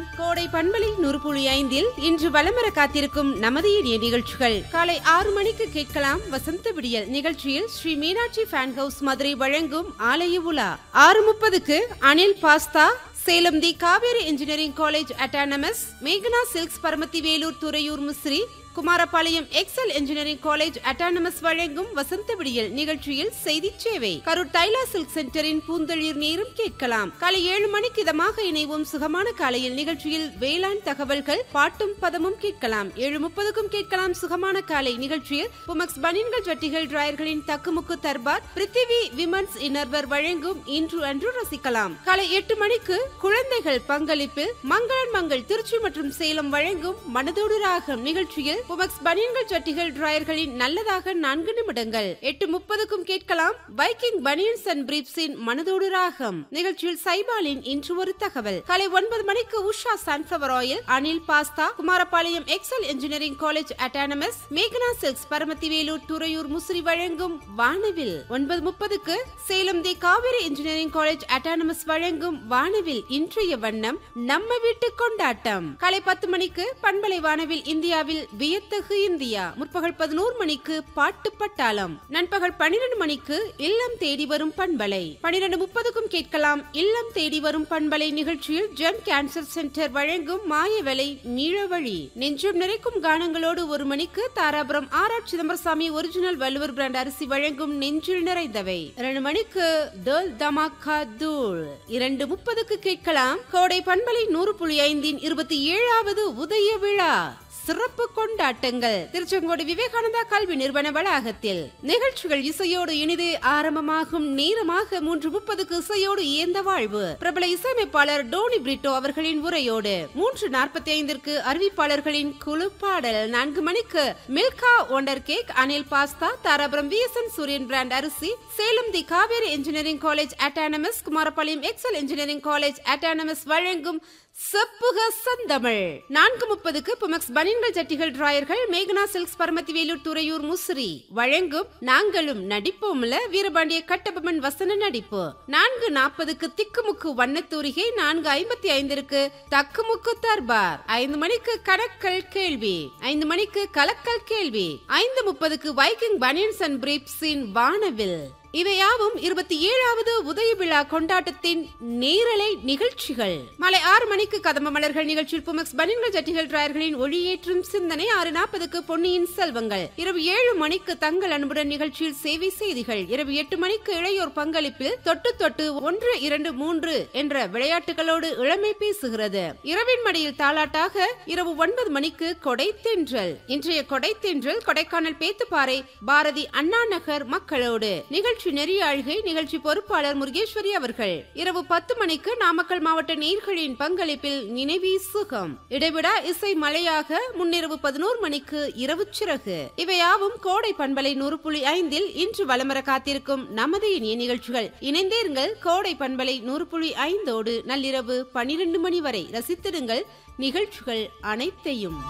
கோடை பண்பலை நூறு புள்ளி ஐந்தில் இன்று வலம் வர காத்திருக்கும் நமது இனிய நிகழ்ச்சிகள் காலை ஆறு மணிக்கு கேட்கலாம் வசந்த விடியல் நிகழ்ச்சியில் ஸ்ரீ மீனாட்சி ஃபேன் ஹவுஸ் மதுரை வழங்கும் ஆலய உலா ஆறு முப்பதுக்கு Anil pasta Salem the Kaveri engineering college autonomous மேகனா silks Paramathi Velur Thuraiyur Musiri Kumarapalayam Excel engineering college autonomous வழங்கும் வசந்த விடியல் நிகழ்ச்சியில் செய்தி சேவை கரூர் தைலா சில்க் சென்டரின் பூந்தளிர் நேரம் கேட்கலாம் காலை ஏழு மணிக்கு இதமாக இணைவோம் சுகமான காலையில் நிகழ்ச்சியில் வேளாண் தகவல்கள் பாட்டும் பதமும் கேட்கலாம் ஏழு முப்பதுக்கும் கேட்கலாம் சுகமான காலை நிகழ்ச்சியில் புமக்ஸ் பனின்கள் ஜட்டிகள் டிராயர்களின் தக்குமுக்கு தர்பார் பிருத்திவி விமன்ஸ் இன்னர்வர் வழங்கும் இன்று அன்று ரசிக்கலாம் காலை எட்டு மணிக்கு குழந்தைகள் பங்களிப்பில் மங்களன் மங்கள் திருச்சி மற்றும் சேலம் வழங்கும் மனதோடு ராகம் நிகழ்ச்சியில் புமக்ஸ் பனியன்கள் ஜட்டிகள் டிராயர்களின் நல்லதாக நான்கு நிமிடங்கள் எட்டு முப்பதுக்கும் கேட்கலாம் பைக்கிங் பனியன்ஸ் அண்ட் பிரீப்ஸின் மனதோடு ராகம் நிகழ்ச்சியில் சைபாலின் இன்று ஒரு தகவல் காலை ஒன்பது மணிக்கு Usha sunflower oil Anil pasta Kumarapalayam Excel engineering college autonomous மேகனா சில்க்ஸ் பரமத்தி வேலூர் துறையூர் முசிறி வழங்கும் வானவில் ஒன்பது முப்பதுக்கு Salem the Kaveri engineering college autonomous வழங்கும் வானவில் இன்றைய வண்ணம் நம்ம வீட்டு கொண்டாட்டம் காலை பத்து மணிக்கு பண்பலை வானவில் இந்தியாவில் வியத்தகு இந்தியா முற்பகல் பதினோரு மணிக்கு பாட்டு பட்டாளம் நண்பகல் பன்னிரண்டு மணிக்கு இல்லம் தேடி வரும் பண்பலை பன்னிரண்டு முப்பதுக்கும் கேட்கலாம் இல்லம் தேடி வரும் பண்பலை நிகழ்ச்சியில் ஜெம் கேன்சர் சென்டர் வழங்கும் மாயவலை மீழவழி நெஞ்சம் நிறைக்கும் கானங்களோடு ஒரு மணிக்கு Dharapuram R R Chidambarasamy original Valluvar brand அரிசி வழங்கும் நெஞ்சில் நிறைந்தவை இரண்டு மணிக்கு தோல் தமாக்கா தூள் இரண்டு முப்பதுக்கு கேட்கலாம் கோடை பண்பலை நூறு புள்ளி ஐந்தின் இருபத்தி ஏழாவது உதய விழா சிறப்பு கொண்டாட்டங்கள் திருச்செங்கோடு விவேகானந்தா கல்வி நிறுவன வளாகத்தில் நிகழ்ச்சிகள் இசையோடு இனிது ஆரம்பமாகும் நேரமாக மூன்று முப்பதுக்கு இசையோடு இயந்த வாழ்வு பிரபல இசையமைப்பாளர் டோனி பிரிட்டோ அவர்களின் உரையோடு மூன்று நாற்பத்தி ஐந்திற்கு அறிவிப்பாளர்களின் குழு பாடல் நான்கு மணிக்கு Milka wonder cake Anil pasta Dharapuram VSN Suriyan brand அரிசி Salem the Kaveri engineering college autonomous Kumarapalayam Excel engineering college autonomous வழங்கும் செப்புக சந்தமிழ் நான்கு முப்பதுக்கு புமக்ஸ் பனின்கள் ஜட்டிகள் டிராயர்கள் மேகனா சில்க்ஸ் பரமத்தி வேலூர் துறையூர் முசிறி வழங்கும் நாங்களும் நடிப்போம்ல வீரபாண்டிய கட்டபொம்மன் வசன நடிப்பு நான்கு நாற்பதுக்கு திக்குமுக்கு வண்ணத்தூரிகை நான்கு ஐம்பத்தி ஐந்திற்கு தக்குமுக்கு தர்பார் ஐந்து மணிக்கு கணக்கல் கேள்வி ஐந்து மணிக்கு கலக்கல் கேள்வி ஐந்து முப்பதுக்கு வைக்கிங் பனியன்ஸ் அண்ட் பிரீப்ஸின் வானவில் இவையாவும் இருபத்தி ஏழாவது உதய விழா கொண்டாட்டத்தின் நேரலை நிகழ்ச்சிகள் மாலை ஆறு மணிக்கு கதம்ப மலர்கள் நிகழ்ச்சியில் புமக்ஸ் பனின்கள் ஜட்டிகள் டிராயர்களின் ஒளியேற்றும் சிந்தனை ஆறு நாற்பதுக்கு பொன்னியின் செல்வங்கள் இரவு ஏழு மணிக்கு தங்கள் அன்புடன் நிகழ்ச்சியில் சேவை செய்திகள் இரவு எட்டு மணிக்கு இளையோர் பங்களிப்பில் தொட்டு தொட்டு ஒன்று இரண்டு மூன்று என்ற விளையாட்டுகளோடு இளமை பேசுகிறது இரவின் மடியில் தாளாட்டாக இரவு ஒன்பது மணிக்கு கொடை தென்றல் இன்றைய கொடை தென்றல் கொடைக்கானல் பேத்துப்பாறை பாரதி அண்ணா நகர் மக்களோடு நிகழ்ச்சி நிகழ்ச்சி நெறிய ஆழ்கை நிகழ்ச்சி பொறுப்பாளர் முருகேஸ்வரி அவர்கள் இரவு பத்து மணிக்கு நாமக்கல் மாவட்ட நேர்களின் பங்களிப்பில் நினைவி சுகம் இடைவிடா இசை மலையாக முன்னிரவு பதினோரு மணிக்கு இரவு சிறகு இவையாவும் கோடை பண்பலை நூறு புள்ளி ஐந்தில் இன்று வளமர காத்திருக்கும் நமது இனிய நிகழ்ச்சிகள் இணைந்தேருங்கள் கோடை பண்பலை நூறு புள்ளி ஐந்தோடு நள்ளிரவு பனிரெண்டு மணி வரை ரசித்திடுங்கள் நிகழ்ச்சிகள் அனைத்தையும்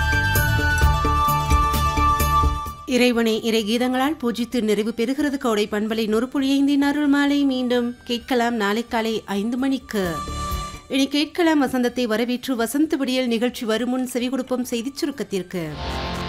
இறைவனை இறை கீதங்களால் பூஜித்து நிறைவு பெறுகிறது கோடை பண்பலை நொறுப்புழி ஐந்தின் அருள் மாலை மீண்டும் கேட்கலாம் நாளை காலை ஐந்து மணிக்கு இனி கேட்கலாம் வசந்தத்தை வரவேற்று வசந்த விடியல் நிகழ்ச்சி வருமுன் செவி கொடுப்போம் செய்திச் சுருக்கத்திற்கு